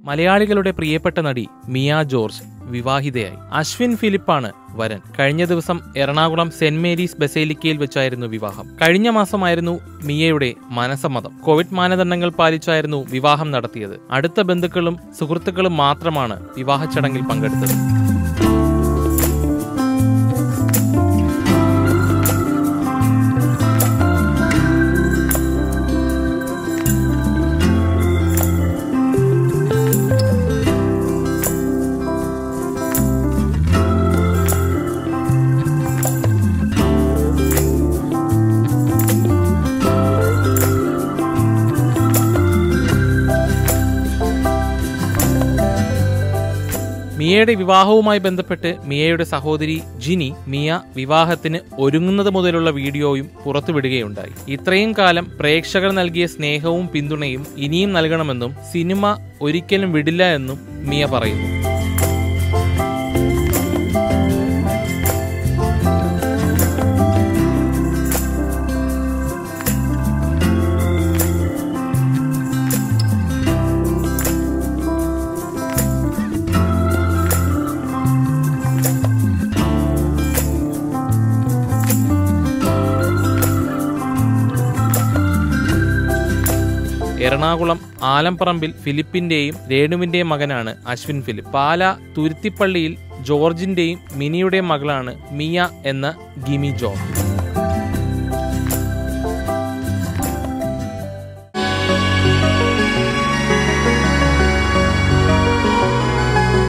മലയാളികളുടെ പ്രിയപ്പെട്ട നടി മിയ ജോർജ് വിവാഹിതയായി അശ്വിൻ ഫിലിപ്പാണ് വരൻ കഴിഞ്ഞ ദിവസം എറണാകുളം സെന്റ് മേരീസ് ബസേലിക്കയിൽ വെച്ചായിരുന്നു വിവാഹം കഴിഞ്ഞ മാസമായിരുന്നു മിയയുടെ മനസമ്മതം കോവിഡ് മാനദണ്ഡങ്ങൾ പാലിച്ചായിരുന്നു വിവാഹം നടത്തിയത് അടുത്ത ബന്ധുക്കളും സുഹൃത്തുക്കളും മാത്രമാണ് വിവാഹ ചടങ്ങിൽ പങ്കെടുത്തത് മിയയുടെ വിവാഹവുമായി ബന്ധപ്പെട്ട് മിയയുടെ സഹോദരി ജിനി മിയ വിവാഹത്തിന് ഒരുങ്ങുന്നത് മുതലുള്ള വീഡിയോയും പുറത്തുവിടുകയുണ്ടായി ഇത്രയും കാലം പ്രേക്ഷകർ നൽകിയ സ്നേഹവും പിന്തുണയും ഇനിയും നൽകണമെന്നും സിനിമ ഒരിക്കലും വിടില്ല എന്നും മിയ പറയുന്നു എറണാകുളം ആലംപറമ്പിൽ ഫിലിപ്പിന്റെയും രേണുവിന്റെയും മകനാണ് അശ്വിൻ ഫിലിപ്പ് പാല തുരുത്തിപ്പള്ളിയിൽ ജോർജിന്റെയും മിനിയുടെയും മകളാണ് മിയ എന്ന ഗിമി ജോർജ്